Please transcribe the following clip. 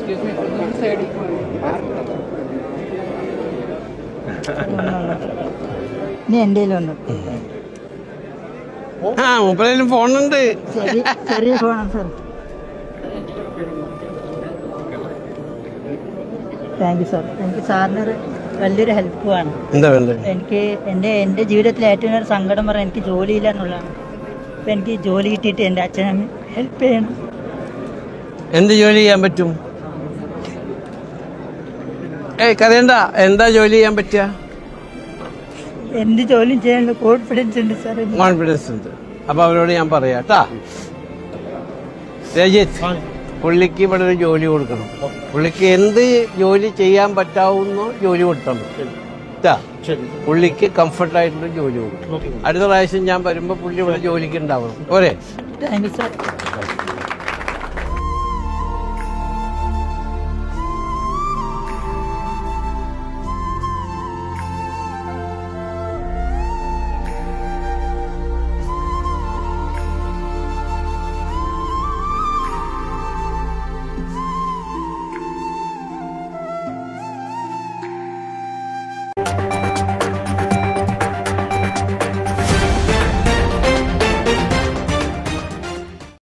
ഇനി എൻ്റെ കയ്യിലൊന്ന് ആ മൂപ്പരേലും ഫോണുണ്ട് ചെറിയ ചെറിയ ഫോണാണ് സാർ താങ്ക് യു സാർ എനിക്ക് സാറിനൊരു വലിയൊരു ഹെൽപ്പ് വേണം എന്താ വേണ്ടത് എനിക്ക് എൻ്റെ എൻ്റെ ജീവിതത്തിലെ ഏറ്റവും ഒരു സങ്കടം പറയാൻ എനിക്ക് ജോലിയില്ല എന്നുള്ളതാണ് അപ്പം എനിക്ക് ജോലി കിട്ടിയിട്ട് എൻ്റെ അച്ഛനെ ഹെൽപ്പ് ചെയ്യണം എന്ത് ജോലി ചെയ്യാൻ പറ്റും ഏയ് കരയണ്ട എന്താ ജോലി ചെയ്യാൻ പറ്റുക എന്ത് ജോലിയും ചെയ്യാനുള്ള കോൺഫിഡൻസ് ഉണ്ട് സാർ കോൺഫിഡൻസ് ഉണ്ട് അപ്പൊ അവരോട് ഞാൻ പറയാം കേട്ടാ രജിത്ത് പുള്ളിക്ക് ഇവിടെ ഒരു ജോലി കൊടുക്കണം പുള്ളിക്ക് എന്ത് ജോലി ചെയ്യാൻ പറ്റാവുന്നോ ജോലി കൊടുക്കണം ട്ടാ. പുള്ളിക്ക് കംഫർട്ടായിട്ടുള്ള ജോലി കൊടുക്കണം അടുത്ത പ്രാവശ്യം ഞാൻ വരുമ്പോ പുള്ളി ഇവിടെ ജോലിക്ക് ഉണ്ടാവണം പോരെ താങ്ക് യു സാർ Thank